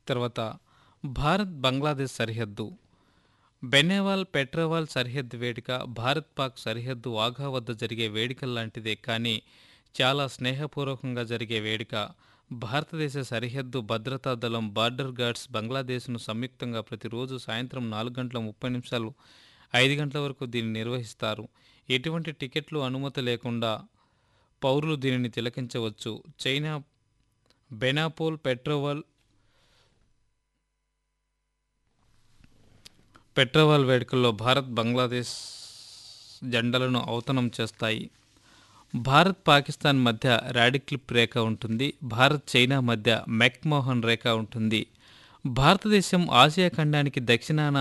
తర్వాత భారత్ బంగ్లాదేశ్ సరిహద్దు బెనేవాల్ పెట్రోవాల్ సరిహద్దు వేడుక భారత్ పాక్ సరిహద్దు వాఘా వద్ద జరిగే వేడుకల్లాంటిదే కానీ చాలా స్నేహపూర్వకంగా జరిగే వేడుక భారతదేశ సరిహద్దు భద్రతా దళం బార్డర్ గార్డ్స్ బంగ్లాదేశ్ను సంయుక్తంగా ప్రతిరోజు సాయంత్రం నాలుగు గంటల ముప్పై నిమిషాలు ఐదు గంటల వరకు దీన్ని నిర్వహిస్తారు ఎటువంటి టికెట్లు అనుమతి లేకుండా పౌరులు దీనిని తిలకించవచ్చు చైనా బెనాపోల్ పెట్రోవాల్ పెట్రోవాల్ వేడుకల్లో భారత్ బంగ్లాదేశ్ జెండలను అవతనం చేస్తాయి భారత్ పాకిస్తాన్ మధ్య రాడిక్లిప్ రేఖ ఉంటుంది భారత్ చైనా మధ్య మెక్మోహన్ రేఖ ఉంటుంది భారతదేశం ఆసియా ఖండానికి దక్షిణాన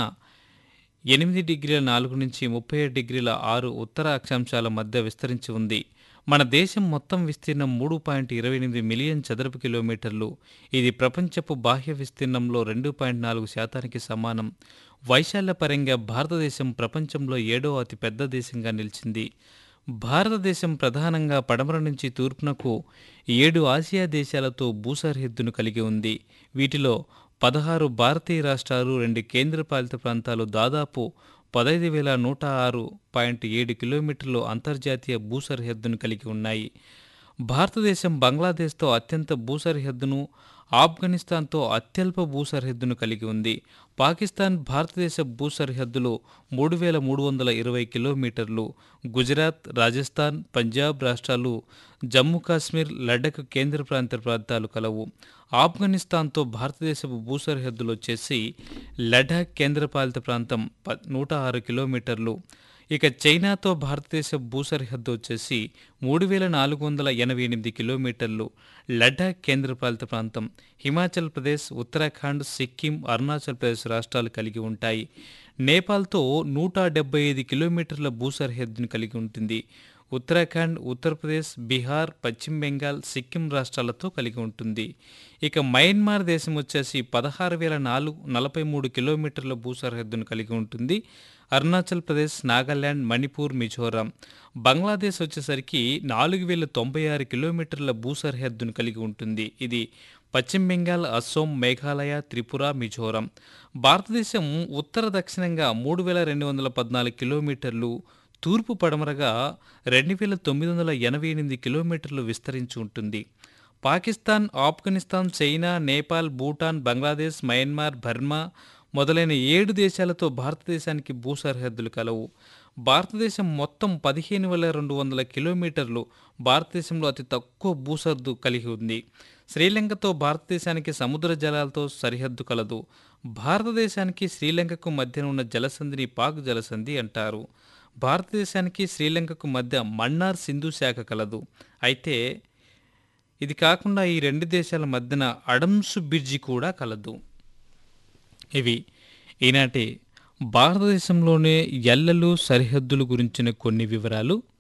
ఎనిమిది డిగ్రీల నాలుగు నుంచి ముప్పై ఏడు డిగ్రీల ఆరు ఉత్తర అక్షాంశాల మధ్య విస్తరించి ఉంది మన దేశం మొత్తం విస్తీర్ణం మూడు పాయింట్ ఇరవై ఎనిమిది మిలియన్ చదరపు కిలోమీటర్లు ఇది ప్రపంచపు బాహ్య విస్తీర్ణంలో రెండు పాయింట్ నాలుగు శాతానికి సమానం వైశాల్యపరంగా భారతదేశం ప్రపంచంలో ఏడో అతి పెద్ద దేశంగా నిలిచింది భారతదేశం ప్రధానంగా పడమర నుంచి తూర్పునకు ఏడు ఆసియా దేశాలతో భూసరిహద్దును కలిగి ఉంది వీటిలో పదహారు భారతీయ రాష్ట్రాలు రెండు కేంద్రపాలిత ప్రాంతాలు దాదాపు పదైదు వేల నూట ఆరు పాయింట్ ఏడు కిలోమీటర్లు అంతర్జాతీయ భూసరిహద్దును కలిగి ఉన్నాయి భారతదేశం బంగ్లాదేశ్తో అత్యంత భూసరిహద్దును ఆఫ్ఘనిస్తాన్తో అత్యల్ప భూసరిహద్దును కలిగి ఉంది పాకిస్తాన్ భారతదేశ భూసరిహద్దులు మూడు వేల మూడు వందల ఇరవై కిలోమీటర్లు గుజరాత్ రాజస్థాన్ పంజాబ్ రాష్ట్రాలు జమ్మూ కాశ్మీర్ లడఖ్ కేంద్ర ప్రాంత ప్రాంతాలు కలవు ఆఫ్ఘనిస్తాన్తో భారతదేశపు భూసరిహద్దులు వచ్చేసి లడాఖ్ కేంద్రపాలిత ప్రాంతం ప నూట ఆరు కిలోమీటర్లు ఇక చైనాతో భారతదేశ భూసరిహద్దు వచ్చేసి మూడు వేల నాలుగు వందల ఎనభై ఎనిమిది కిలోమీటర్లు లడాఖ్ కేంద్రపాలిత ప్రాంతం హిమాచల్ ప్రదేశ్ ఉత్తరాఖండ్ సిక్కిం అరుణాచల్ ప్రదేశ్ రాష్ట్రాలు కలిగి ఉంటాయి నేపాల్తో నూట డెబ్బై ఐదు కిలోమీటర్ల భూసరిహద్దును కలిగి ఉంటుంది ఉత్తరాఖండ్ ఉత్తరప్రదేశ్ బీహార్ పశ్చిమ బెంగాల్ సిక్కిం రాష్ట్రాలతో కలిగి ఉంటుంది ఇక మయన్మార్ దేశం వచ్చేసి పదహారు వేల నాలుగు నలభై మూడు కిలోమీటర్ల భూ సరిహద్దును కలిగి ఉంటుంది అరుణాచల్ ప్రదేశ్ నాగాల్యాండ్ మణిపూర్ మిజోరాం బంగ్లాదేశ్ వచ్చేసరికి నాలుగు వేల తొంభై ఆరు కిలోమీటర్ల భూ సరిహద్దును కలిగి ఉంటుంది ఇది పశ్చిమ బెంగాల్ అస్సోం మేఘాలయ త్రిపుర మిజోరాం భారతదేశం ఉత్తర దక్షిణంగా మూడు వేల రెండు వందల పద్నాలుగు కిలోమీటర్లు తూర్పు పడమరగా రెండు వేల తొమ్మిది వందల ఎనభై ఎనిమిది కిలోమీటర్లు విస్తరించి ఉంటుంది Pakistan Afghanistan China Nepal Bhutan Bangladesh Myanmar Burma మొదలైన ఏడు దేశాలతో భారతదేశానికి భూ సరిహద్దులు కలవు భారతదేశం మొత్తం పదిహేను వేల రెండు వందల కిలోమీటర్లు భారతదేశంలో అతి తక్కువ భూసర్దు కలిగి ఉంది శ్రీలంకతో భారతదేశానికి సముద్ర జలాలతో సరిహద్దు కలదు భారతదేశానికి శ్రీలంకకు మధ్యన ఉన్న జలసంధిని పాక్ జలసంధి అంటారు భారతదేశానికి శ్రీలంకకు మధ్య మన్నార్ సింధు శాఖ కలదు అయితే ఇది కాకుండా ఈ రెండు దేశాల మధ్యన అడమ్సు బ్రిడ్జి కూడా కలదు ఇవి ఈనాటి భారతదేశంలోనే ఎల్లలు సరిహద్దుల గురించిన కొన్ని వివరాలు